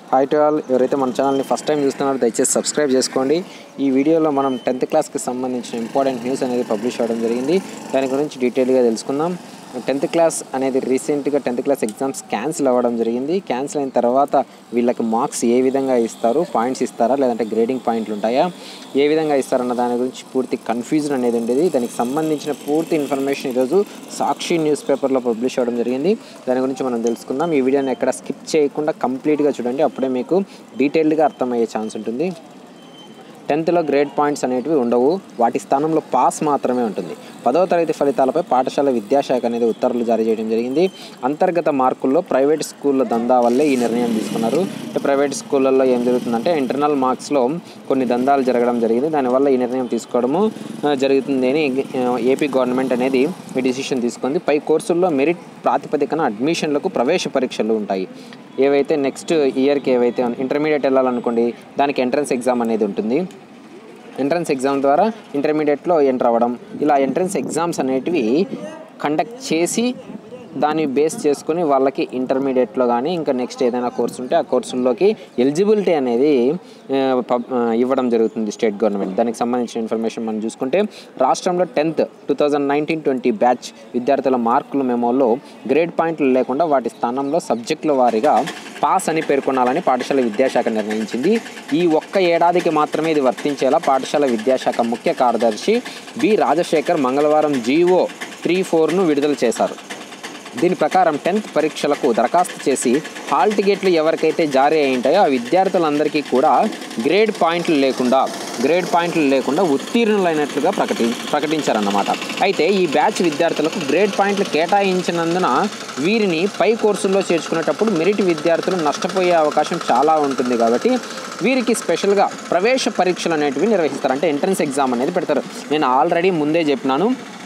hi to all ఎవరైతే మన ఛానల్ని ఫస్ట్ టైం చూస్తున్నారో దయచేసి సబ్స్క్రైబ్ చేసుకోండి ఈ వీడియోలో మనం టెన్త్ క్లాస్కి సంబంధించిన ఇంపార్టెంట్ న్యూస్ అనేది పబ్లిష్ అవ్వడం జరిగింది దాని గురించి డీటెయిల్గా తెలుసుకుందాం టెన్త్ క్లాస్ అనేది రీసెంట్గా టెన్త్ క్లాస్ ఎగ్జామ్స్ క్యాన్సిల్ అవ్వడం జరిగింది క్యాన్సిల్ అయిన తర్వాత వీళ్ళకి మార్క్స్ ఏ విధంగా ఇస్తారు పాయింట్స్ ఇస్తారా లేదంటే గ్రేడింగ్ పాయింట్లు ఉంటాయా ఏ విధంగా ఇస్తారన్న దాని గురించి పూర్తి కన్ఫ్యూజన్ అనేది ఉండేది దానికి సంబంధించిన పూర్తి ఇన్ఫర్మేషన్ ఈరోజు సాక్షి న్యూస్ పేపర్లో పబ్లిష్ అవ్వడం జరిగింది దాని గురించి మనం తెలుసుకుందాం ఈ వీడియోని ఎక్కడ స్కిప్ చేయకుండా కంప్లీట్గా చూడండి అప్పుడే మీకు డీటెయిల్డ్గా అర్థమయ్యే ఛాన్స్ ఉంటుంది టెన్త్లో గ్రేడ్ పాయింట్స్ అనేటివి ఉండవు వాటి స్థానంలో పాస్ మాత్రమే ఉంటుంది పదవ తరగతి ఫలితాలపై పాఠశాల విద్యాశాఖ అనేది ఉత్తర్వులు జారీ చేయడం జరిగింది అంతర్గత మార్కుల్లో ప్రైవేట్ స్కూళ్ళ దందా వల్లే ఈ నిర్ణయం తీసుకున్నారు అంటే ప్రైవేట్ స్కూళ్ళల్లో ఏం జరుగుతుందంటే ఇంటర్నల్ మార్క్స్లో కొన్ని దందాలు జరగడం జరిగింది దానివల్ల ఈ నిర్ణయం తీసుకోవడము ఆ, జరుగుతుంది అని ఆ, ఏపీ గవర్నమెంట్ అనేది ఈ డిసిషన్ తీసుకుంది పై కోర్సుల్లో మెరిట్ ప్రాతిపదికన అడ్మిషన్లకు ప్రవేశ పరీక్షలు ఉంటాయి ఏవైతే నెక్స్ట్ ఇయర్కి ఏవైతే ఇంటర్మీడియట్ వెళ్ళాలనుకోండి దానికి ఎంట్రన్స్ ఎగ్జామ్ అనేది ఉంటుంది ఎంట్రన్స్ ఎగ్జామ్ ద్వారా ఇంటర్మీడియట్లో ఎంటర్ అవ్వడం ఇలా ఎంట్రన్స్ ఎగ్జామ్స్ అనేటివి కండక్ట్ చేసి దాన్ని బేస్ చేసుకుని వాళ్ళకి ఇంటర్మీడియట్లో కానీ ఇంకా నెక్స్ట్ ఏదైనా కోర్సు ఉంటే ఆ కోర్సుల్లోకి ఎలిజిబిలిటీ అనేది ఆ, పబ్- ఆ, ఇవ్వడం జరుగుతుంది స్టేట్ గవర్నమెంట్ దానికి సంబంధించిన ఇన్ఫర్మేషన్ మనం చూసుకుంటే రాష్ట్రంలో tenth two thousand nineteen twenty batch విద్యార్థుల మార్కుల మెమోలో గ్రేడ్ పాయింట్లు లేకుండా వాటి స్థానంలో సబ్జెక్టుల వారీగా పాస్ అని పేర్కొనాలని పాఠశాల విద్యాశాఖ నిర్ణయించింది ఈ ఒక్క ఏడాదికి మాత్రమే ఇది వర్తించేలా పాఠశాల విద్యాశాఖ ముఖ్య కార్యదర్శి బి రాజశేఖర్ మంగళవారం జీవో త్రీ ఫోర్ను విడుదల చేశారు దీని ప్రకారం టెన్త్ పరీక్షలకు దరఖాస్తు చేసి హాల్ టికెట్లు ఎవరికైతే జారీ అయి ఉంటాయో ఆ విద్యార్థులందరికీ కూడా గ్రేడ్ పాయింట్లు లేకుండా గ్రేడ్ పాయింట్లు లేకుండా ఉత్తీర్ణులైనట్లుగా ప్రకటి ప్రకటించారన్నమాట అయితే ఈ బ్యాచ్ విద్యార్థులకు గ్రేడ్ పాయింట్లు కేటాయించినందున వీరిని పై కోర్సుల్లో చేర్చుకునేటప్పుడు మెరిట్ విద్యార్థులు నష్టపోయే అవకాశం చాలా ఉంటుంది కాబట్టి వీరికి స్పెషల్గా ప్రవేశ పరీక్షలు అనేటివి నిర్వహిస్తారు అంటే ఎంట్రన్స్ ఎగ్జామ్ అనేది పెడతారు నేను ఆల్రెడీ ముందే చెప్పినాను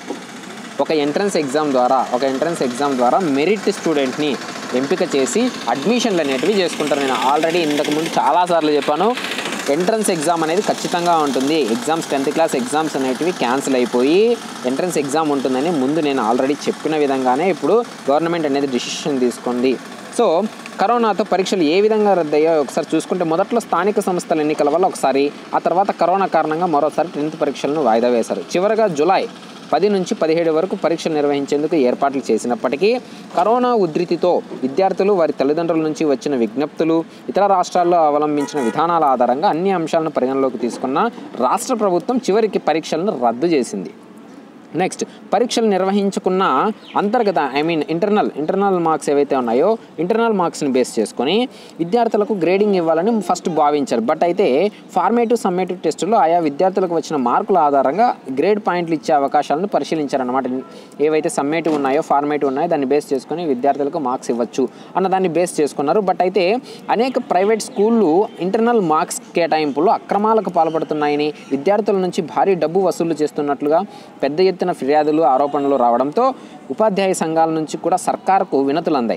ఒక ఎంట్రన్స్ ఎగ్జామ్ ద్వారా ఒక ఎంట్రన్స్ ఎగ్జామ్ ద్వారా మెరిట్ స్టూడెంట్ని ఎంపిక చేసి అడ్మిషన్లు అనేటివి చేసుకుంటారు నేను ఆల్రెడీ ఇంతకుముందు చాలాసార్లు చెప్పాను ఎంట్రన్స్ ఎగ్జామ్ అనేది ఖచ్చితంగా ఉంటుంది ఎగ్జామ్స్ టెన్త్ క్లాస్ ఎగ్జామ్స్ అనేటివి క్యాన్సిల్ అయిపోయి ఎంట్రన్స్ ఎగ్జామ్ ఉంటుందని ముందు నేను ఆల్రెడీ చెప్పిన విధంగానే ఇప్పుడు గవర్నమెంట్ అనేది డిసిషన్ తీసుకుంది సో కరోనాతో పరీక్షలు ఏ విధంగా రద్దయ్యాయో ఒకసారి చూసుకుంటే మొదట్లో స్థానిక సంస్థల ఎన్నికల వల్ల ఒకసారి ఆ తర్వాత కరోనా కారణంగా మరోసారి టెన్త్ పరీక్షలను వాయిదా వేశారు చివరగా జులై పది నుంచి పదిహేడు వరకు పరీక్షలు నిర్వహించేందుకు ఏర్పాట్లు చేసినప్పటికీ కరోనా ఉధృతితో విద్యార్థులు వారి తల్లిదండ్రుల నుంచి వచ్చిన విజ్ఞప్తులు ఇతర రాష్ట్రాల్లో అవలంబించిన విధానాల ఆధారంగా అన్ని అంశాలను పరిగణలోకి తీసుకున్న రాష్ట్ర ప్రభుత్వం చివరికి పరీక్షలను రద్దు చేసింది నెక్స్ట్ పరీక్షలు నిర్వహించుకున్న అంతర్గత I mean internal internal marks ఏవైతే ఉన్నాయో ఇంటర్నల్ మార్క్స్ని బేస్ చేసుకొని విద్యార్థులకు గ్రేడింగ్ ఇవ్వాలని ఫస్ట్ భావించారు బట్ అయితే ఫార్మేటివ్ సమ్మేటివ్ టెస్టులో ఆయా విద్యార్థులకు వచ్చిన మార్కుల ఆధారంగా గ్రేడ్ పాయింట్లు ఇచ్చే అవకాశాలను పరిశీలించారన్నమాట ఏవైతే సమ్మేటివ్ ఉన్నాయో ఫార్మేటివ్ ఉన్నాయో దాన్ని బేస్ చేసుకొని విద్యార్థులకు మార్క్స్ ఇవ్వచ్చు అన్న దాన్ని బేస్ చేసుకున్నారు బట్ అయితే అనేక ప్రైవేట్ స్కూళ్ళు ఇంటర్నల్ మార్క్స్ కేటాయింపులు అక్రమాలకు పాల్పడుతున్నాయని విద్యార్థుల నుంచి భారీ డబ్బు వసూలు చేస్తున్నట్లుగా పెద్ద ఎత్తున ఫిర్యాదులు ఆరోపణలు రావడంతో ఉపాధ్యాయ సంఘాల నుంచి కూడా సర్కారుకు వినతులు అందాయి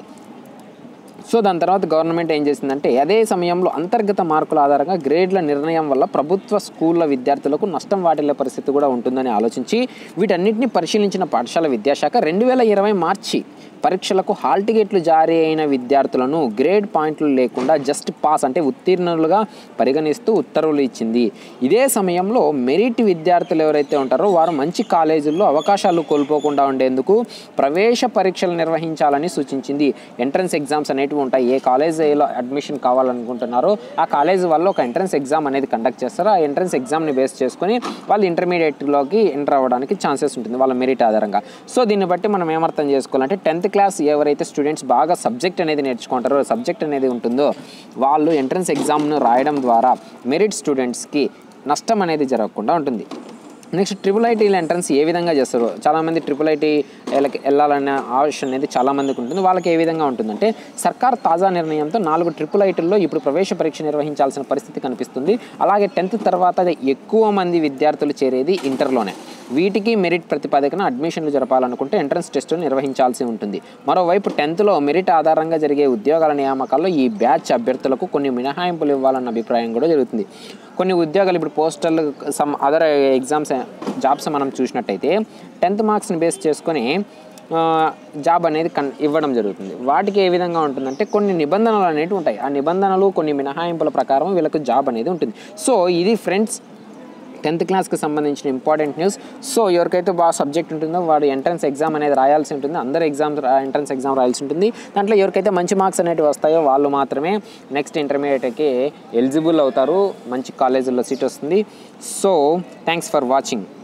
సో దాని తర్వాత గవర్నమెంట్ ఏం చేసిందంటే అదే సమయంలో అంతర్గత మార్కుల ఆధారంగా గ్రేడ్ల నిర్ణయం వల్ల ప్రభుత్వ స్కూళ్ళ విద్యార్థులకు నష్టం వాటిల్లే పరిస్థితి కూడా ఉంటుందని ఆలోచించి వీటన్నిటిని పరిశీలించిన పాఠశాల విద్యాశాఖ రెండు వేల ఇరవై మార్చి పరీక్షలకు హాల్ టికెట్లు జారీ అయిన విద్యార్థులను గ్రేడ్ పాయింట్లు లేకుండా జస్ట్ పాస్ అంటే ఉత్తీర్ణులుగా పరిగణిస్తూ ఉత్తర్వులు ఇచ్చింది ఇదే సమయంలో మెరిట్ విద్యార్థులు ఎవరైతే ఉంటారో వారు మంచి కాలేజీల్లో అవకాశాలు కోల్పోకుండా ఉండేందుకు ప్రవేశ పరీక్షలు నిర్వహించాలని సూచించింది ఎంట్రన్స్ ఎగ్జామ్స్ అనేటివి ఉంటాయి ఏ కాలేజీలో అడ్మిషన్ కావాలనుకుంటున్నారో ఆ కాలేజ్ వల్ల ఒక ఎంట్రన్స్ ఎగ్జామ్ అనేది కండక్ట్ చేస్తారు ఆ ఎంట్రన్స్ ఎగ్జామ్ని బేస్ చేసుకొని వాళ్ళు ఇంటర్మీడియట్లోకి ఎంటర్ అవ్వడానికి ఛాన్సెస్ ఉంటుంది వాళ్ళ మెరిట్ ఆధారంగా సో దీన్ని బట్టి మనం ఏమర్థం చేసుకోవాలంటే టెన్త్ క్లాస్ ఎవరైతే స్టూడెంట్స్ బాగా సబ్జెక్ట్ అనేది నేర్చుకుంటారో సబ్జెక్ట్ అనేది ఉంటుందో వాళ్ళు ఎంట్రన్స్ ఎగ్జామ్ను రాయడం ద్వారా మెరిట్ స్టూడెంట్స్కి నష్టం అనేది జరగకుండా ఉంటుంది నెక్స్ట్ ట్రిపుల్ ఐటీల ఎంట్రన్స్ ఏ విధంగా చేస్తారు చాలామంది ట్రిపుల్ ఐటీ వెళ్ళాలనే ఆశ అనేది చాలామందికి ఉంటుంది వాళ్ళకి ఏ విధంగా ఉంటుందంటే సర్కార్ తాజా నిర్ణయంతో నాలుగు ట్రిపుల్ ఐటీల్లో ఇప్పుడు ప్రవేశ పరీక్ష నిర్వహించాల్సిన పరిస్థితి కనిపిస్తుంది అలాగే టెన్త్ తర్వాత ఎక్కువ మంది విద్యార్థులు చేరేది ఇంటర్లోనే వీటికి మెరిట్ ప్రతిపాదికన అడ్మిషన్లు జరపాలనుకుంటే ఎంట్రన్స్ టెస్టులు నిర్వహించాల్సి ఉంటుంది మరోవైపు టెన్త్లో మెరిట్ ఆధారంగా జరిగే ఉద్యోగాల నియామకాల్లో ఈ బ్యాచ్ అభ్యర్థులకు కొన్ని మినహాయింపులు ఇవ్వాలన్న అభిప్రాయం కూడా జరుగుతుంది కొన్ని ఉద్యోగాలు ఇప్పుడు postal some other exams jobs మనం చూసినట్టయితే టెన్త్ మార్క్స్ని బేస్ చేసుకొని జాబ్ అనేది కన్ ఇవ్వడం జరుగుతుంది వాటికి ఏ విధంగా ఉంటుందంటే కొన్ని నిబంధనలు అనేవి ఉంటాయి ఆ నిబంధనలు కొన్ని మినహాయింపుల ప్రకారం వీళ్ళకు జాబ్ అనేది ఉంటుంది సో ఇది ఫ్రెండ్స్ టెన్త్ క్లాస్కి సంబంధించిన ఇంపార్టెంట్ న్యూస్ సో ఎవరికైతే బాగా సబ్జెక్ట్ ఉంటుందో వాడు ఎంట్రన్స్ ఎగ్జామ్ అనేది రాయాల్సి ఉంటుంది అందరు ఎగ్జామ్ ఎంట్రన్స్ ఎగ్జామ్ రాయాల్సి ఉంటుంది దాంట్లో ఎవరికైతే మంచి మార్క్స్ అనేవి వస్తాయో వాళ్ళు మాత్రమే నెక్స్ట్ ఇంటర్మీడియట్కి ఎలిజిబుల్ అవుతారు మంచి కాలేజీల్లో సీట్ వస్తుంది సో థ్యాంక్స్ ఫర్ వాచింగ్